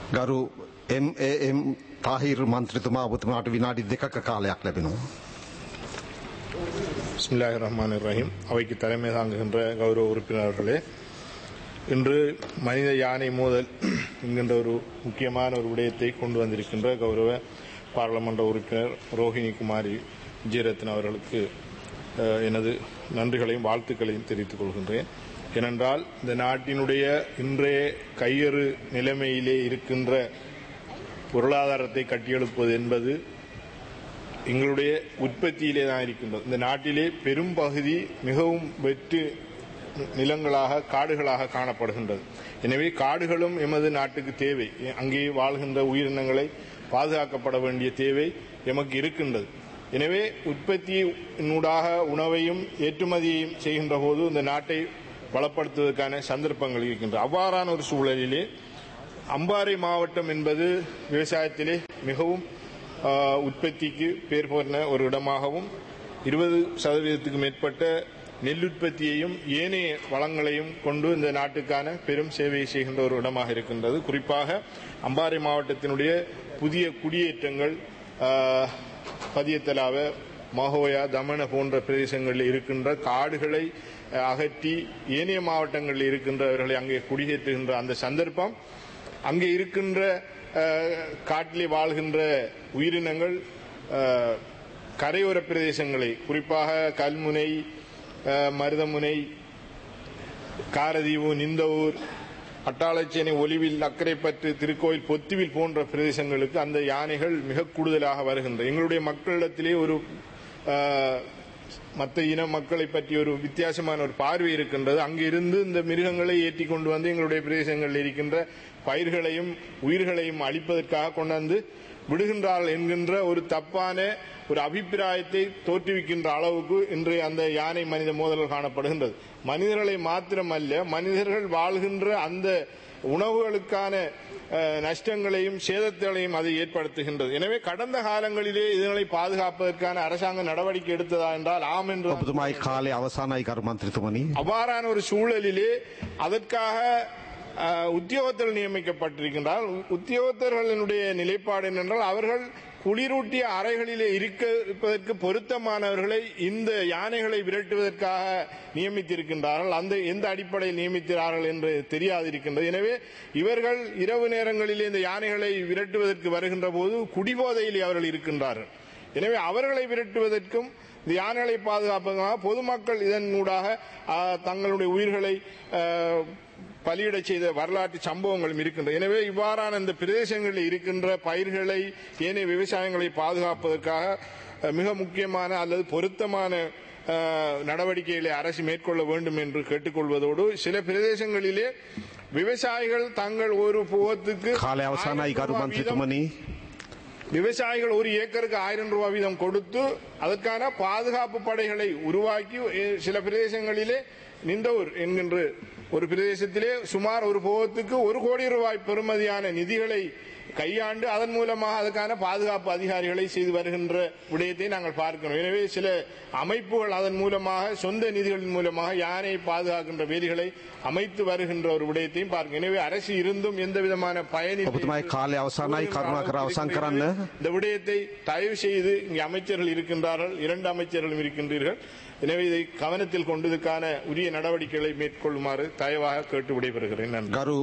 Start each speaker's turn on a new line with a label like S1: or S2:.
S1: ගරු එම් තාහිර් මන්ත්‍රතුමා ඔබතුමාට විනාඩි දෙකක කාලයක් ලැබෙනවා.
S2: பிஸ்மில்லாஹ் ரஹ்மான் ரஹீம் அவைக்கு தலைமை தாங்குகின்ற கௌரவ உறுப்பினர்களே இன்று மனித யானை மோதல் என்கின்ற ஒரு முக்கியமான ஒரு விடயத்தை கொண்டு வந்திருக்கின்ற கௌரவ பாராளுமன்ற உறுப்பினர் ரோஹிணி குமாரி விஜயரத்ன அவர்களுக்கு அஹ், எனது நன்றிகளையும் வாழ்த்துக்களையும் தெரிவித்துக் கொள்கின்றேன் ஏனென்றால் இந்த நாட்டினுடைய இன்றைய கையறு நிலைமையிலே இருக்கின்ற பொருளாதாரத்தை கட்டியெழுப்பது என்பது எங்களுடைய உற்பத்தியிலே தான் இருக்கின்றது இந்த நாட்டிலே பெரும் பகுதி மிகவும் வெற்று நிலங்களாக காடுகளாக காணப்படுகின்றது எனவே காடுகளும் எமது நாட்டுக்கு தேவை அங்கே வாழ்கின்ற உயிரினங்களை பாதுகாக்கப்பட வேண்டிய தேவை எமக்கு இருக்கின்றது எனவே உற்பத்தியினூடாக உணவையும் ஏற்றுமதியையும் செய்கின்ற போது இந்த நாட்டை பலப்படுத்துவதற்கான சந்தர்ப்பங்கள் இருக்கின்றன அவ்வாறான ஒரு சூழலிலே அம்பாறை மாவட்டம் என்பது விவசாயத்திலே மிகவும் ஆஹ், உற்பத்திக்கு பேர் போன ஒரு இடமாகவும் இருபது சதவீதத்துக்கு மேற்பட்ட நெல் உற்பத்தியையும் ஏனைய வளங்களையும் கொண்டு இந்த நாட்டுக்கான பெரும் சேவையை செய்கின்ற ஒரு இடமாக இருக்கின்றது குறிப்பாக அம்பாறை மாவட்டத்தினுடைய புதிய குடியேற்றங்கள் ஆஹ், பதியத்தலாவ மகோயா தமன போன்ற பிரதேசங்களில் இருக்கின்ற காடுகளை அஹ், அகற்றி ஏனைய மாவட்டங்களில் இருக்கின்றவர்களை அங்கே குடியேற்றுகின்ற அந்த சந்தர்ப்பம் அங்கே இருக்கின்ற அஹ், காட்டிலே வாழ்கின்ற உயிரினங்கள் அஹ், கரையோர பிரதேசங்களை குறிப்பாக கல்முனை அஹ், மருதமுனை காரதீவு நிந்தவூர் அட்டாளச்சேனை ஒலிவில் அக்கரைப்பற்று திருக்கோயில் பொத்துவில் போன்ற பிரதேசங்களுக்கு அந்த யானைகள் மிக கூடுதலாக வருகின்றன எங்களுடைய மக்களிடத்திலே ஒரு ஆஹ், மற்ற இன மக்களை பற்றி ஒரு வித்தியாசமான ஒரு பார்வை இருக்கின்றது அங்கிருந்து இந்த மிருகங்களை ஏற்றி கொண்டு வந்து எங்களுடைய பிரதேசங்களில் இருக்கின்ற பயிர்களையும் உயிர்களையும் அழிப்பதற்காக கொண்டாந்து விடுகின்றார்கள் என்கின்ற ஒரு தப்பான ஒரு அபிப்பிராயத்தை தோற்றுவிக்கின்ற அளவுக்கு இன்று அந்த யானை மனித மோதல்கள் காணப்படுகின்றது மனிதர்களை மாத்திரமல்ல மனிதர்கள் வாழ்கின்ற அந்த உணவுகளுக்கான அஹ், நஷ்டங்களையும் சேதங்களையும் அது ஏற்படுத்துகின்றது எனவே கடந்த காலங்களிலே இதனை பாதுகாப்பதற்கான அரசாங்கம் நடவடிக்கை எடுத்ததா என்றால் ஆம் என்று தான்
S1: ඔබතුමායි කාලේ අවසානයි කරු මන්ත්‍රතුමනි.
S2: அவ்வாறான ஒரு சூழலிலே அதற்காக அஹ், உத்தியோகத்தர் நியமிக்கப்பட்டிருக்கின்றால் உத்தியோகத்தர்களினுடைய நிலைப்பாடு என்னென்றால் அவர்கள் குளிரூட்டிய அறைகளிலே இருக்க இருப்பதற்கு பொருத்தமானவர்களை இந்த யானைகளை விரட்டுவதற்காக நியமித்திருக்கின்றார்கள் அந்த எந்த அடிப்படையில் நியமிக்கிறார்கள் என்று தெரியாதிருக்கின்றது எனவே இவர்கள் இரவு நேரங்களிலே இந்த யானைகளை விரட்டுவதற்கு வருகின்ற போது குடிபோதையில் அவர்கள் இருக்கின்றார்கள் எனவே அவர்களை விரட்டுவதற்கும் இந்த யானைகளை பாதுகாப்பதற்காக பொதுமக்கள் இதனூடாக ஆ, தங்களுடைய உயிர்களை ஆ, பலியிடச் செய்த வரலாற்று சம்பவங்களும் இருக்கின்றன எனவே இவ்வாறான இந்த பிரதேசங்களில் இருக்கின்ற பயிர்களை ஏனைய விவசாயங்களை பாதுகாப்பதற்காக அ, மிக முக்கியமான அல்லது பொருத்தமான அ, நடவடிக்கைகளை அரசு மேற்கொள்ள வேண்டும் என்று கேட்டுக்கொள்வதோடு சில பிரதேசங்களிலே விவசாயிகள் தங்கள் ஒரு புகத்துக்கு
S1: කාලය අවසානයි කරු
S2: ஆயிரம் ரூபாய் வீதம்
S1: මන්ත්‍රතුමනි.
S2: விவசாயிகள் ஒரு ஏக்கருக்கு ஆயிரம் ரூபாய் வீதம் கொடுத்து அதற்கான பாதுகாப்பு படைகளை உருவாக்கி எ, சில பிரதேசங்களிலே நின்றவர் என்கின்ற ஒரு பிரதேசத்திலே சுமார் ஒரு போகத்துக்கு ஒரு கோடி ரூபாய் பெறுமதியான நிதிகளை கையாண்டு அதன் மூலமாக அதுக்கான பாதுகாப்பு அதிகாரிகளை செய்து வருகின்ற விடயத்தை நாங்கள் பார்க்கிறோம் எனவே சில அமைப்புகள் அதன் மூலமாக சொந்த நிதிகளின் மூலமாக யானை பாதுகாக்கின்ற வேதிகளை அமைத்து வருகின்ற ஒரு விடயத்தையும் பார்க்கிறோம் எனவே அரசு இருந்தும் எந்த விதமான பயனி
S1: ඔබතුමායි කාලය අවසානයි කරුණාකර අවසන් කරන්න.
S2: இந்த விடயத்தை தயவு செய்து இங்கே அமைச்சர்கள் இருக்கின்றார்கள் இரண்டு அமைச்சர்களும் இருக்கின்றீர்கள் எனவே இதை கவனத்தில் கொண்டதுக்கான உரிய நடவடிக்கைகளை மேற்கொள்ளுமாறு தயவாக கேட்டு விடைபெறுகிறேன் நன்றி
S1: ගරු